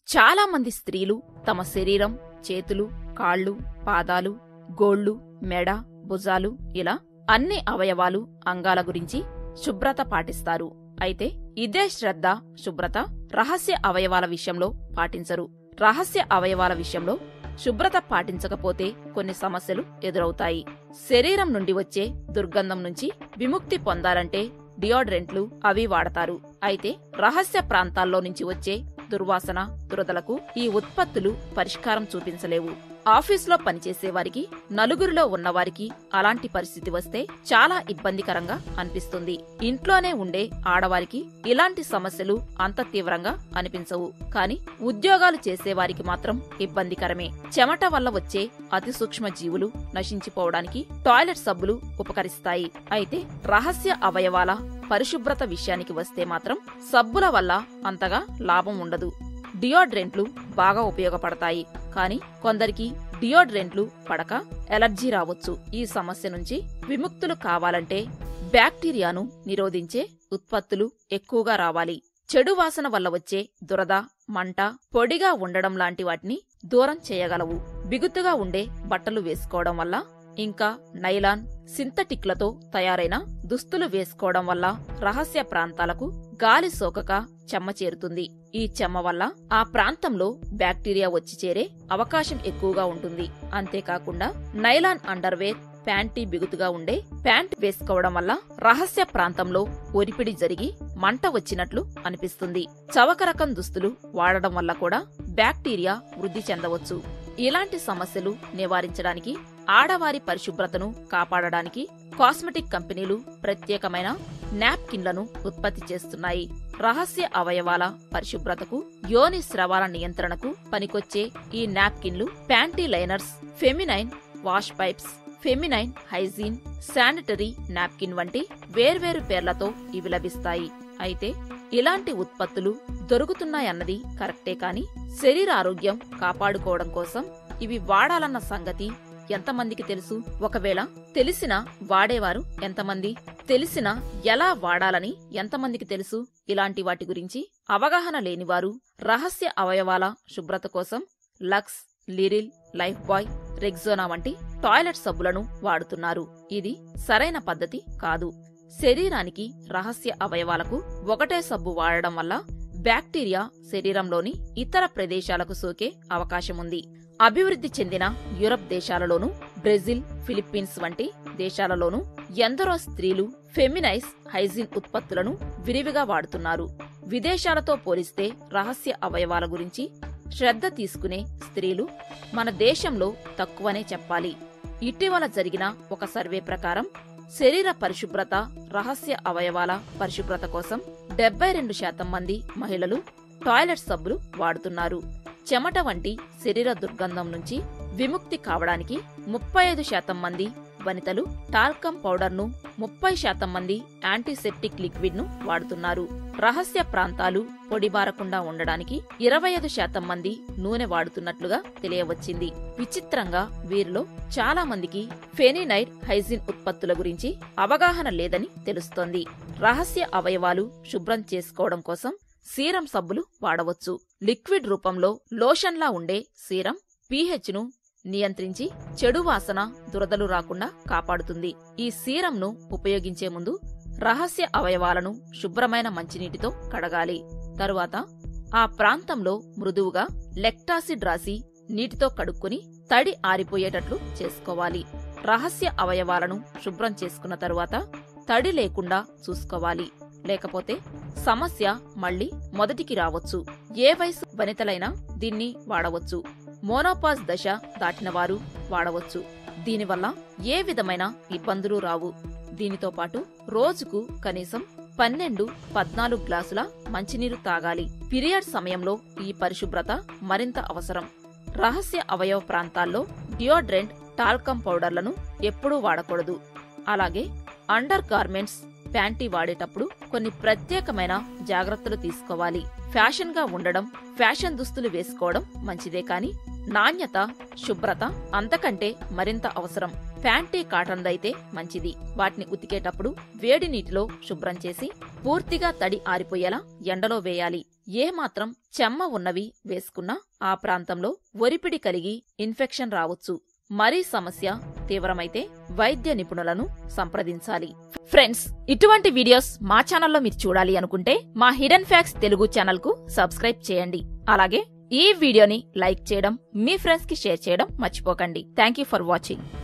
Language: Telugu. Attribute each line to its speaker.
Speaker 1: చాలా మంది స్త్రీలు తమ శరీరం చేతులు కాళ్ళు పాదాలు గోళ్ళు మెడ భుజాలు ఇలా అన్ని అవయవాలు అంగాల గురించి శుభ్రత పాటిస్తారు అయితే ఇదే శ్రద్ధ శుభ్రత రహస్య అవయవాల విషయంలో పాటించరు రహస్య అవయవాల విషయంలో శుభ్రత పాటించకపోతే కొన్ని సమస్యలు ఎదురవుతాయి శరీరం నుండి వచ్చే దుర్గంధం నుంచి విముక్తి పొందాలంటే డియోడ్రెంట్లు అవి వాడతారు అయితే రహస్య ప్రాంతాల్లో నుంచి వచ్చే దుర్వాసన దురదలకు ఈ ఉత్పత్తులు పరిష్కారం చూపించలేవు ఆఫీసులో పనిచేసే వారికి నలుగురిలో ఉన్నవారికి అలాంటి పరిస్థితి వస్తే చాలా ఇబ్బందికరంగా అనిపిస్తుంది ఇంట్లోనే ఉండే ఆడవారికి ఇలాంటి సమస్యలు అంత తీవ్రంగా అనిపించవు కాని ఉద్యోగాలు చేసేవారికి మాత్రం ఇబ్బందికరమే చెమట వల్ల వచ్చే అతి సూక్ష్మ జీవులు నశించిపోవడానికి టాయిలెట్ సబ్బులు ఉపకరిస్తాయి అయితే రహస్య అవయవాల పరిశుభ్రత విషయానికి వస్తే మాత్రం సబ్బుల వల్ల అంతగా లాభం ఉండదు డియోడ్రెంట్లు బాగా ఉపయోగపడతాయి కానీ కొందరికి డియోడ్రెంట్లు పడక ఎలర్జీ రావచ్చు ఈ సమస్య నుంచి విముక్తులు కావాలంటే బ్యాక్టీరియాను నిరోధించే ఉత్పత్తులు ఎక్కువగా రావాలి చెడు వాసన వల్ల వచ్చే దురద మంట పొడిగా ఉండడం లాంటి వాటిని దూరం చేయగలవు బిగుతుగా ఉండే బట్టలు వేసుకోవడం వల్ల ఇంకా నైలాన్ సింథటిక్లతో తయారైన దుస్తులు వేసుకోవడం వల్ల రహస్య ప్రాంతాలకు గాలి సోకక చెమ్మ చేరుతుంది ఈ చెమ్మ వల్ల ఆ ప్రాంతంలో బ్యాక్టీరియా వచ్చి చేరే అవకాశం ఎక్కువగా ఉంటుంది అంతేకాకుండా నైలాన్ అండర్వేర్ ప్యాంటీ బిగుతుగా ఉండే ప్యాంట్ వేసుకోవడం వల్ల రహస్య ప్రాంతంలో ఒరిపిడి జరిగి మంట వచ్చినట్లు అనిపిస్తుంది చవక రకం దుస్తులు వాడడం వల్ల కూడా బ్యాక్టీరియా వృద్ధి చెందవచ్చు ఇలాంటి సమస్యలు నివారించడానికి ఆడవారి పరిశుభ్రతను కాపాడడానికి కాస్మెటిక్ కంపెనీలు ప్రత్యేకమైన నాప్కిన్లను ఉత్పత్తి చేస్తున్నాయి రహస్య అవయవాల పరిశుభ్రతకు యోని స్రవాల నియంత్రణకు పనికొచ్చే ఈ నాప్కిన్లు panty liners feminine wash wipes feminine hygiene sanitary napkin వంటి వేర్వేరు పేర్లతో ఇవి లభిస్తాయి అయితే ఇలాంటి ఉత్పత్తులు దొరుకుతున్నాయన్నది కరెక్టే కాని శరీర ఆరోగ్యం కాపాడుకోవడం కోసం ఇవి వాడాలన్న సంగతి ఎంతమందికి తెలుసు ఒకవేళ తెలిసినా వాడేవారు ఎంతమంది తెలిసినా ఎలా వాడాలని ఎంతమందికి తెలుసు ఇలాంటి వాటి గురించి అవగాహన లేనివారు రహస్య అవయవాల శుభ్రత కోసం Lux Liril Lifebuoy Rexona వంటి టాయిలెట్ సబ్బులను వాడుతున్నారు ఇది సరైన పద్ధతి కాదు శరీరానికి రహస్య అవయవాలకు ఒకటే సబ్బు వాడడం వల్ల బ్యాక్టీరియా శరీరంలోని ఇతర ప్రదేశాలకు సోకే అవకాశముంది అభివృద్ధి చెందిన యూరప్ దేశాలలోనూ బ్రెజిల్ ఫిలిప్పీన్స్ వంటి దేశాలలోనూ ఎందరో స్త్రీలు ఫెమినైజ్ హైజీన్ ఉత్పత్తులను విరివిగా వాడుతున్నారు విదేశాలతో పోలిస్తే రహస్య అవయవాల గురించి శ్రద్ధ తీసుకునే స్త్రీలు మన దేశంలో తక్కువనే చెప్పాలి ఇటీవల జరిగిన ఒక సర్వే ప్రకారం శరీర పరిశుభ్రత రహస్య అవయవాల పరిశుభ్రత కోసం డెబ్బై రెండు శాతం మంది మహిళలు టాయిలెట్ సబ్బులు వాడుతున్నారు చెమట వంటి శరీర దుర్గంధం నుంచి విముక్తి కావడానికి ముప్పై ఐదు శాతం మంది వనితలు టాల్కమ్ పౌడర్ను ముప్పై శాతం మంది యాంటీసెప్టిక్ లిక్విడ్ ను వాడుతున్నారు రహస్య ప్రాంతాలు పొడిబారకుండా ఉండడానికి ఇరవై ఐదు శాతం మంది నూనె వాడుతున్నట్లుగా తెలియవచ్చింది విచిత్రంగా వీరిలో చాలా మందికి ఫెనినైడ్ హైజిన్ ఉత్పత్తుల గురించి అవగాహన లేదని తెలుస్తోంది రహస్య అవయవాలు శుభ్రం చేసుకోవడం కోసం సీరం సబ్బులు వాడవచ్చు లిక్విడ్ రూపంలో లోషన్లా ఉండే సీరం పీహెచ్ ను నియంత్రించి చెడు వాసన దురదలు రాకుండా కాపాడుతుంది ఈ సీరంను ఉపయోగించే ముందు రహస్య అవయవాలను శుభ్రమైన మంచినీటితో కడగాలి తరువాత ఆ ప్రాంతంలో మృదువుగా లెక్టాసిడ్ రాసి నీటితో కడుక్కుని తడి ఆరిపోయేటట్లు చేసుకోవాలి రహస్య అవయవాలను శుభ్రం చేసుకున్న తరువాత తడి లేకుండా చూసుకోవాలి లేకపోతే సమస్య మళ్ళీ మొదటికి రావచ్చు ఏ వయసు వనితలైనా దీన్ని వాడవచ్చు మోనోపాజ్ దశ దాటిన వారు వాడవచ్చు దీనివల్ల ఏ విధమైన ఇబ్బందులు రావు దీనితో పాటు రోజుకు కనీసం పన్నెండు పద్నాలుగు గ్లాసుల మంచినీరు తాగాలి పీరియడ్ సమయంలో ఈ పరిశుభ్రత మరింత అవసరం రహస్య అవయవ ప్రాంతాల్లో డియోడ్రెంట్ టాల్కమ్ పౌడర్లను ఎప్పుడూ వాడకూడదు అలాగే అండర్ గార్మెంట్స్ ప్యాంటీ వాడేటప్పుడు కొన్ని ప్రత్యేకమైన జాగ్రత్తలు తీసుకోవాలి ఫ్యాషన్ గా ఉండడం ఫ్యాషన్ దుస్తులు వేసుకోవడం మంచిదే కాని నాణ్యత శుభ్రత అంతకంటే మరింత అవసరం ఫ్యాంటీ కాటన్ అయితే మంచిది వాటిని ఉతికేటప్పుడు వేడి నీటిలో శుభ్రం చేసి పూర్తిగా తడి ఆరిపోయేలా ఎండలో వేయాలి ఏమాత్రం చెమ్మ ఉన్నవి వేసుకున్నా ఆ ప్రాంతంలో ఒరిపిడి కలిగి ఇన్ఫెక్షన్ రావచ్చు మరీ సమస్య తీవ్రమైతే వైద్య నిపుణులను సంప్రదించాలి ఫ్రెండ్స్ ఇటువంటి వీడియోస్ మా ఛానల్లో మీరు చూడాలి అనుకుంటే మా హిడెన్ ఫ్యాక్స్ తెలుగు ఛానల్ కు సబ్స్క్రైబ్ చేయండి అలాగే ఈ వీడియోని లైక్ చేయడం మీ ఫ్రెండ్స్ కి షేర్ చేయడం మర్చిపోకండి థ్యాంక్ యూ ఫర్ వాచింగ్